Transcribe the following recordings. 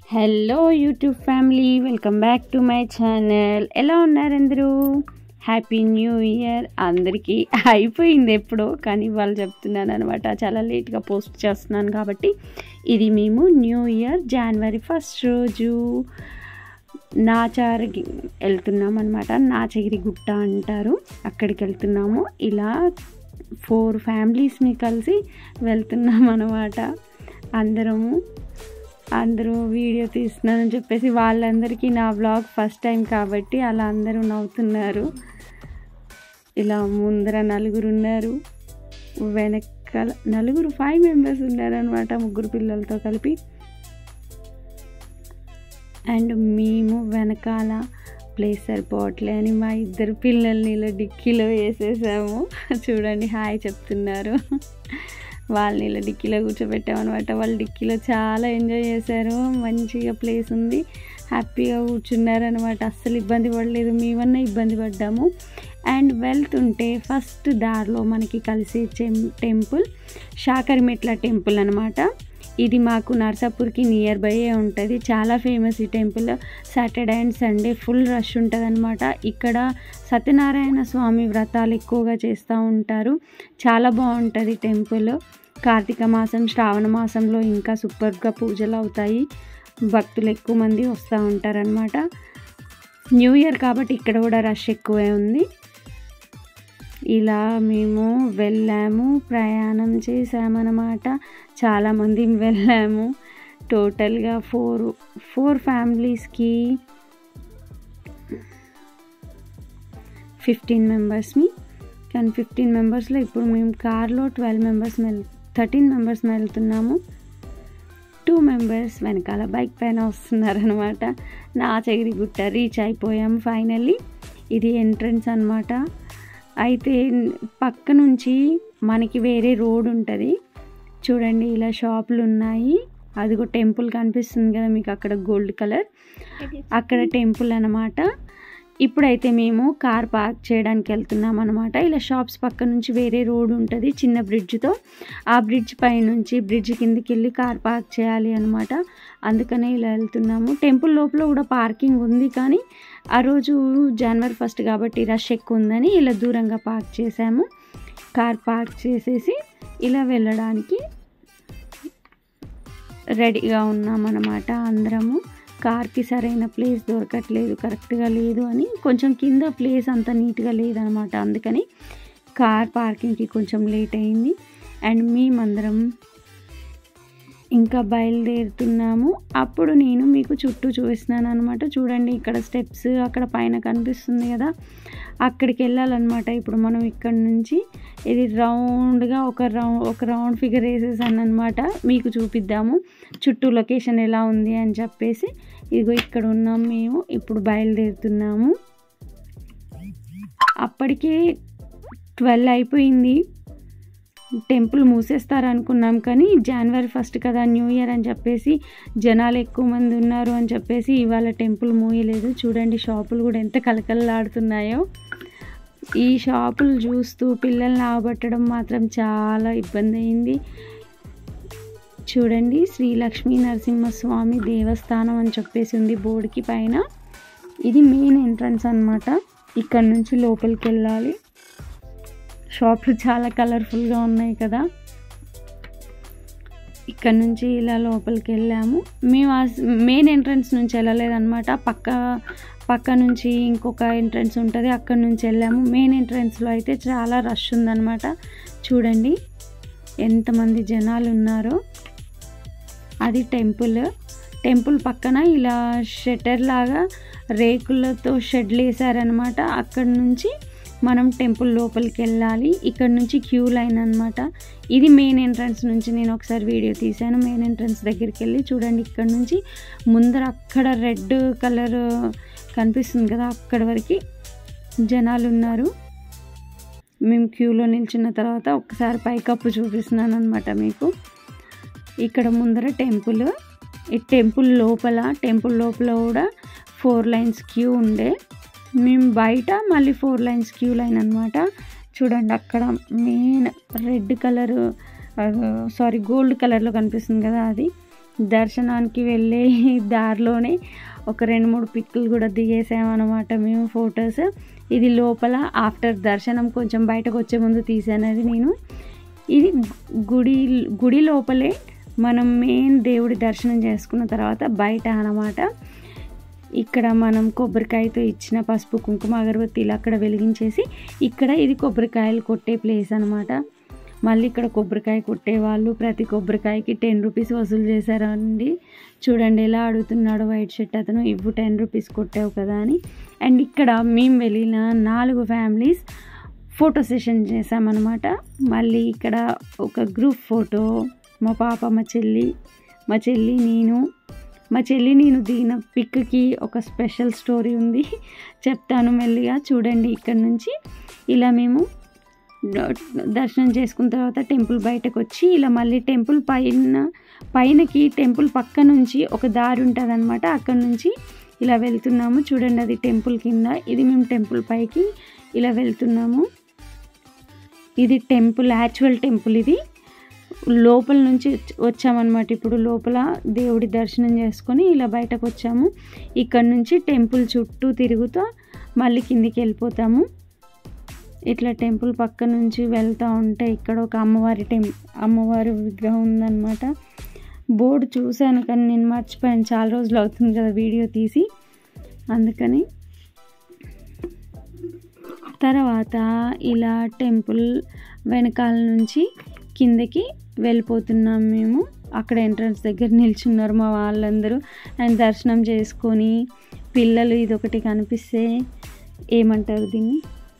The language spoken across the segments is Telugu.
hello YouTube family welcome back to my channel ఎలా ఉన్నారు అందరూ హ్యాపీ న్యూ ఇయర్ అందరికీ అయిపోయింది ఎప్పుడో కానీ వాళ్ళు చెప్తున్నాను అనమాట చాలా లేట్గా పోస్ట్ చేస్తున్నాను కాబట్టి ఇది మేము న్యూ ఇయర్ జనవరి ఫస్ట్ రోజు నాచారకి వెళ్తున్నాం అనమాట నాచగిరి గుట్ట అంటారు అక్కడికి వెళ్తున్నాము ఇలా ఫోర్ ఫ్యామిలీస్ని కలిసి వెళ్తున్నాం అనమాట అందరము అందరూ వీడియో తీస్తున్నారని చెప్పేసి వాళ్ళందరికీ నా బ్లాగ్ ఫస్ట్ టైం కాబట్టి అలా అందరూ నవ్వుతున్నారు ఇలా ముందర నలుగురు ఉన్నారు వెనకాల నలుగురు ఫైవ్ మెంబర్స్ ఉన్నారనమాట ముగ్గురు పిల్లలతో కలిపి అండ్ మేము వెనకాల ప్లేస్ సరిపోవట్లే అని మా ఇద్దరు పిల్లల్ని ఇలా డిక్కీలో వేసేసాము చూడండి హాయ్ చెప్తున్నారు వాళ్ళని ఇలా డిక్కీలో కూర్చోబెట్టామన్నమాట వాళ్ళు డిక్కీలో చాలా ఎంజాయ్ చేశారు మంచిగా ప్లేస్ ఉంది హ్యాపీగా కూర్చున్నారనమాట అస్సలు ఇబ్బంది పడలేదు మేమన్నా ఇబ్బంది పడ్డాము అండ్ వెళ్తుంటే ఫస్ట్ దారిలో మనకి కలిసే టెంపుల్ శాకరిమెట్ల టెంపుల్ అనమాట ఇది మాకు నర్సాపూర్కి నియర్ బై ఉంటుంది చాలా ఫేమస్ ఈ temple Saturday and Sunday full rush ఉంటుంది అనమాట ఇక్కడ సత్యనారాయణ స్వామి వ్రతాలు ఎక్కువగా చేస్తూ ఉంటారు చాలా బాగుంటుంది టెంపుల్ కార్తీక మాసం శ్రావణ మాసంలో ఇంకా సూపర్గా పూజలు అవుతాయి భక్తులు ఎక్కువ మంది వస్తూ ఉంటారనమాట న్యూ ఇయర్ కాబట్టి ఇక్కడ కూడా రష్ ఎక్కువే ఉంది ఇలా మేము వెళ్ళాము ప్రయాణం చేసామన్నమాట చాలామంది వెళ్ళాము టోటల్గా ఫోర్ ఫోర్ ఫ్యామిలీస్కి ఫిఫ్టీన్ మెంబర్స్ని కానీ ఫిఫ్టీన్ మెంబర్స్లో ఇప్పుడు మేము కార్లో ట్వెల్వ్ మెంబర్స్ వెళ్ థర్టీన్ మెంబర్స్ వెళ్తున్నాము టూ మెంబర్స్ వెనకాల బైక్ పైన వస్తున్నారనమాట నా చెగిరి గుట్ట రీచ్ అయిపోయాం ఫైనల్లీ ఇది ఎంట్రన్స్ అనమాట అయితే పక్క నుంచి మనకి వేరే రోడ్ ఉంటుంది చూడండి ఇలా షాపులు ఉన్నాయి అదిగో టెంపుల్ కనిపిస్తుంది కదా మీకు అక్కడ గోల్డ్ కలర్ అక్కడ టెంపుల్ అనమాట ఇప్పుడైతే మేము కార్ పార్క్ చేయడానికి వెళ్తున్నాం అనమాట ఇలా షాప్స్ పక్క నుంచి వేరే రోడ్ ఉంటుంది చిన్న బ్రిడ్జ్తో ఆ బ్రిడ్జ్ పై నుంచి బ్రిడ్జ్ కిందికి వెళ్ళి కార్ పార్క్ చేయాలి అనమాట అందుకనే ఇలా వెళ్తున్నాము టెంపుల్ లోపల కూడా పార్కింగ్ ఉంది కానీ ఆ రోజు జనవరి ఫస్ట్ కాబట్టి రష్ ఎక్కువ ఉందని ఇలా దూరంగా పార్క్ చేసాము కార్ పార్క్ చేసేసి ఇలా వెళ్ళడానికి రెడీగా ఉన్నామన్నమాట అందరము కార్కి సరైన ప్లేస్ దొరకట్లేదు కరెక్ట్గా లేదు అని కొంచెం కింద ప్లేస్ అంత నీట్గా లేదనమాట అందుకని కార్ పార్కింగ్కి కొంచెం లేట్ అయింది అండ్ మేమందరం ఇంకా బయలుదేరుతున్నాము అప్పుడు నేను మీకు చుట్టూ చూపిస్తున్నాను అనమాట చూడండి ఇక్కడ స్టెప్స్ అక్కడ పైన కనిపిస్తుంది కదా అక్కడికి వెళ్ళాలన్నమాట ఇప్పుడు మనం ఇక్కడ నుంచి ఇది రౌండ్గా ఒక రౌండ్ ఒక రౌండ్ ఫిగర్ వేసేసాను అనమాట మీకు చూపిద్దాము చుట్టూ లొకేషన్ ఎలా ఉంది అని చెప్పేసి ఇదిగో ఇక్కడ ఉన్నాం మేము ఇప్పుడు బయలుదేరుతున్నాము అప్పటికే ట్వెల్వ్ అయిపోయింది టెంపుల్ మూసేస్తారు అనుకున్నాం కానీ జనవరి ఫస్ట్ కదా న్యూ ఇయర్ అని చెప్పేసి జనాలు ఎక్కువ మంది ఉన్నారు అని చెప్పేసి ఇవాళ టెంపుల్ మూయలేదు చూడండి షాపులు కూడా ఎంత కలకలలాడుతున్నాయో ఈ షాపులు చూస్తూ పిల్లల్ని ఆగబట్టడం మాత్రం చాలా ఇబ్బంది అయింది చూడండి శ్రీ లక్ష్మీ నరసింహస్వామి దేవస్థానం అని చెప్పేసి ఉంది బోర్డుకి పైన ఇది మెయిన్ ఎంట్రన్స్ అనమాట ఇక్కడ నుంచి లోపలికి వెళ్ళాలి షాపులు చాలా కలర్ఫుల్గా ఉన్నాయి కదా ఇక్కడ నుంచి ఇలా లోపలికి వెళ్ళాము మేము మెయిన్ ఎంట్రన్స్ నుంచి వెళ్ళలేదన్నమాట పక్క పక్క నుంచి ఇంకొక ఎంట్రన్స్ ఉంటుంది అక్కడ నుంచి వెళ్ళాము మెయిన్ ఎంట్రన్స్లో అయితే చాలా రష్ ఉందన్నమాట చూడండి ఎంతమంది జనాలు ఉన్నారో అది టెంపుల్ టెంపుల్ పక్కన ఇలా షెటర్ లాగా రేకులతో షెడ్లు వేసారనమాట అక్కడ నుంచి మనం టెంపుల్ లోపలికి వెళ్ళాలి ఇక్కడ నుంచి క్యూ లైన్ అనమాట ఇది మెయిన్ ఎంట్రన్స్ నుంచి నేను ఒకసారి వీడియో తీశాను మెయిన్ ఎంట్రన్స్ దగ్గరికి వెళ్ళి చూడండి ఇక్కడ నుంచి ముందర అక్కడ రెడ్ కలర్ కనిపిస్తుంది కదా అక్కడ వరకు జనాలు ఉన్నారు మేము క్యూలో నిల్చున్న తర్వాత ఒకసారి పైకప్పు చూపిస్తున్నాను అనమాట మీకు ఇక్కడ ముందర టెంపుల్ ఈ టెంపుల్ లోపల టెంపుల్ లోపల కూడా ఫోర్ లైన్స్ క్యూ ఉండే మేము బయట మళ్ళీ ఫోర్ లైన్స్ క్యూ లైన్ అనమాట చూడండి అక్కడ main red colour sorry gold కలర్లో కనిపిస్తుంది కదా అది దర్శనానికి వెళ్ళే దారిలోనే ఒక రెండు మూడు పిక్కులు కూడా దిగేసామన్నమాట మేము ఫొటోస్ ఇది లోపల ఆఫ్టర్ దర్శనం కొంచెం బయటకు వచ్చే ముందు తీసాను అది నేను ఇది గుడి గుడి లోపలే మనం మెయిన్ దేవుడి దర్శనం చేసుకున్న తర్వాత బయట అన్నమాట ఇక్కడ మనం కొబ్బరికాయతో ఇచ్చిన పసుపు కుంకుమ అగరబత్తీలు అక్కడ వెలిగించేసి ఇక్కడ ఇది కొబ్బరికాయలు కొట్టే ప్లేస్ అనమాట మళ్ళీ ఇక్కడ కొబ్బరికాయ కొట్టేవాళ్ళు ప్రతి కొబ్బరికాయకి టెన్ రూపీస్ వసూలు చేశారండి చూడండి ఎలా అడుగుతున్నాడు వైట్ షర్ట్ అతను ఇవ్వు టెన్ రూపీస్ కొట్టావు కదా అని అండ్ ఇక్కడ మేము వెళ్ళిన నాలుగు ఫ్యామిలీస్ ఫోటో సెషన్ చేసామన్నమాట మళ్ళీ ఇక్కడ ఒక గ్రూప్ ఫోటో మా పాప మా చెల్లి మా చెల్లి నేను మా చెల్లి నేను దిగిన పిక్కి ఒక స్పెషల్ స్టోరీ ఉంది చెప్తాను మెల్లిగా చూడండి ఇక్కడ నుంచి ఇలా మేము దర్శనం చేసుకున్న తర్వాత టెంపుల్ బయటకు వచ్చి ఇలా మళ్ళీ టెంపుల్ పైన పైనకి టెంపుల్ పక్క నుంచి ఒక దారి ఉంటుంది అనమాట అక్కడ నుంచి ఇలా వెళ్తున్నాము చూడండి అది టెంపుల్ కింద ఇది మేము టెంపుల్ పైకి ఇలా వెళ్తున్నాము ఇది టెంపుల్ యాక్చువల్ టెంపుల్ ఇది లోపల నుంచి వచ్చామన్నమాట ఇప్పుడు లోపల దేవుడి దర్శనం చేసుకొని ఇలా బయటకు వచ్చాము ఇక్కడ నుంచి టెంపుల్ చుట్టూ తిరుగుతూ మళ్ళీ కిందికి వెళ్ళిపోతాము ఇట్లా టెంపుల్ పక్క నుంచి వెళ్తూ ఉంటే ఇక్కడ ఒక అమ్మవారి టెం అమ్మవారి విగ్రహం ఉందన్నమాట బోర్డు చూశాను కానీ నేను మర్చిపోయాను చాలా రోజులు అవుతుంది కదా వీడియో తీసి అందుకని తర్వాత ఇలా టెంపుల్ వెనకాల నుంచి కిందకి వెళ్ళిపోతున్నాం మేము అక్కడ ఎంట్రన్స్ దగ్గర నిల్చున్నారు మా వాళ్ళందరూ అండ్ దర్శనం చేసుకొని పిల్లలు ఇదొకటి కనిపిస్తే ఏమంటారు దీన్ని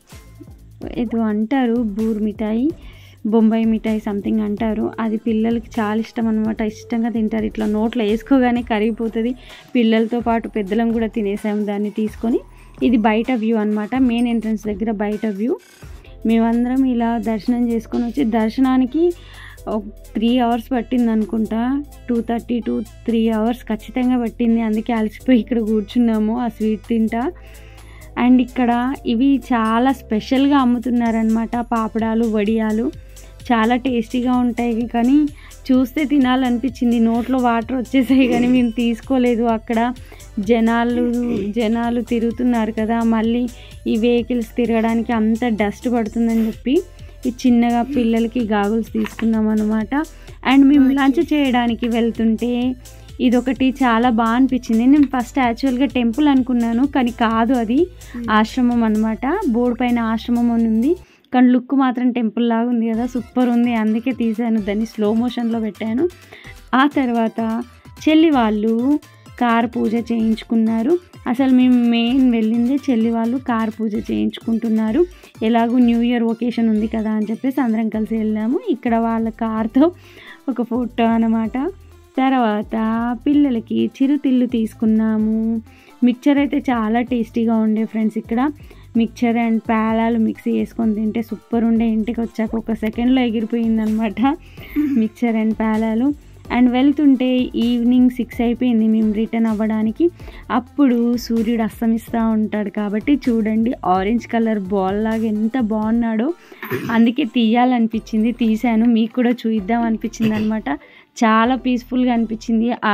ఏదో అంటారు బూర్ మిఠాయి బొంబాయి మిఠాయి సంథింగ్ అంటారు అది పిల్లలకి చాలా ఇష్టం అనమాట ఇష్టంగా తింటారు ఇట్లా నోట్లో వేసుకోగానే కరిగిపోతుంది పిల్లలతో పాటు పెద్దలం కూడా తినేసాము దాన్ని తీసుకొని ఇది బయట వ్యూ అనమాట మెయిన్ ఎంట్రన్స్ దగ్గర బయట వ్యూ మేమందరం ఇలా దర్శనం చేసుకొని వచ్చి దర్శనానికి త్రీ అవర్స్ పట్టింది అనుకుంటా two thirty to three hours ఖచ్చితంగా పట్టింది అందుకే అలసిపోయి ఇక్కడ కూర్చున్నాము ఆ స్వీట్ తింటా అండ్ ఇక్కడ ఇవి చాలా స్పెషల్గా అమ్ముతున్నారనమాట పాపడాలు వడియాలు చాలా టేస్టీగా ఉంటాయి కానీ చూస్తే తినాలనిపించింది నోట్లో వాటర్ వచ్చేసాయి కానీ మేము తీసుకోలేదు అక్కడ జనాలు జనాలు తిరుగుతున్నారు కదా మళ్ళీ ఈ వెహికల్స్ తిరగడానికి అంత డస్ట్ పడుతుందని చెప్పి ఈ చిన్నగా పిల్లలకి గాగుల్స్ తీసుకున్నాం అనమాట అండ్ మేము లంచ్ చేయడానికి వెళ్తుంటే ఇదొకటి చాలా బాగా అనిపించింది నేను ఫస్ట్ యాక్చువల్గా టెంపుల్ అనుకున్నాను కానీ కాదు అది ఆశ్రమం అనమాట బోర్డు పైన ఆశ్రమం అని ఉంది కానీ లుక్ మాత్రం టెంపుల్ లాగా ఉంది కదా సూపర్ ఉంది అందుకే తీసాను దాన్ని స్లో మోషన్లో పెట్టాను ఆ తర్వాత చెల్లి వాళ్ళు కార్ పూజ చేయించుకున్నారు అసలు మేము మెయిన్ వెళ్ళిందే చెల్లి వాళ్ళు కార్ పూజ చేయించుకుంటున్నారు ఎలాగో న్యూ ఇయర్ ఒకేషన్ ఉంది కదా అని చెప్పేసి అందరం కలిసి వెళ్ళాము ఇక్కడ వాళ్ళ కార్తో ఒక ఫోటో అనమాట తర్వాత పిల్లలకి చిరుతిళ్ళు తీసుకున్నాము మిక్చర్ అయితే చాలా టేస్టీగా ఉండే ఫ్రెండ్స్ ఇక్కడ మిక్చర్ అండ్ పేలాలు మిక్సీ చేసుకొని తింటే సూపర్ ఉండే ఇంటికి వచ్చాక ఒక సెకండ్లో ఎగిరిపోయింది అనమాట మిక్చర్ అండ్ పేలాలు అండ్ వెళ్తుంటే ఈవినింగ్ సిక్స్ అయిపోయింది మేము రిటర్న్ అవ్వడానికి అప్పుడు సూర్యుడు అస్తమిస్తూ ఉంటాడు కాబట్టి చూడండి ఆరెంజ్ కలర్ బాల్ లాగా ఎంత బాగున్నాడో అందుకే తీయాలనిపించింది తీశాను మీకు కూడా చూద్దాం అనిపించింది అనమాట చాలా పీస్ఫుల్గా అనిపించింది ఆ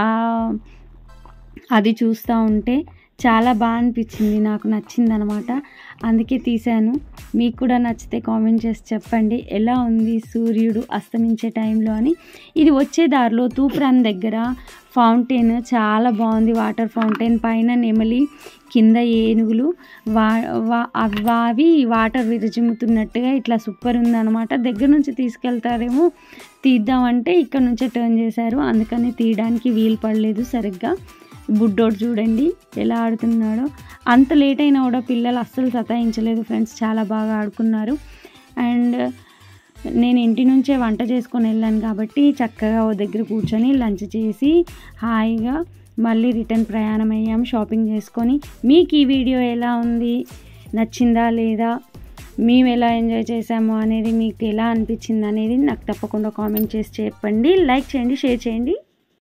అది చూస్తూ ఉంటే చాలా బాగా అనిపించింది నాకు నచ్చింది అనమాట అందుకే తీశాను మీకు కూడా నచ్చితే కామెంట్ చేసి చెప్పండి ఎలా ఉంది సూర్యుడు అస్తమించే టైంలో అని ఇది వచ్చే దారిలో తూప్రాన్ దగ్గర ఫౌంటైన్ చాలా బాగుంది వాటర్ ఫౌంటైన్ పైన నెమలి కింద ఏనుగులు వా వా- అవి వాటర్ విరజిమ్ముతున్నట్టుగా ఇట్లా సూపర్ ఉందన్నమాట దగ్గర నుంచి తీసుకెళ్తారేమో తీద్దామంటే ఇక్కడ నుంచే టర్న్ చేశారు అందుకని తీయడానికి వీలు పడలేదు సరిగ్గా బుడ్డోడు చూడండి ఎలా ఆడుతున్నాడో అంత లేట్ అయినా కూడా పిల్లలు అస్సలు సతాయించలేదు ఫ్రెండ్స్ చాలా బాగా ఆడుకున్నారు అండ్ నేను ఇంటి నుంచే వంట చేసుకొని వెళ్ళాను కాబట్టి చక్కగా ఓ దగ్గర కూర్చొని లంచ్ చేసి హాయిగా మళ్ళీ రిటర్న్ ప్రయాణం అయ్యాం షాపింగ్ చేసుకొని మీకు ఈ వీడియో ఎలా ఉంది నచ్చిందా లేదా మేము ఎలా ఎంజాయ్ చేసాము అనేది మీకు ఎలా అనిపించింది అనేది నాకు తప్పకుండా కామెంట్ చేసి చెప్పండి లైక్ చేయండి షేర్ చేయండి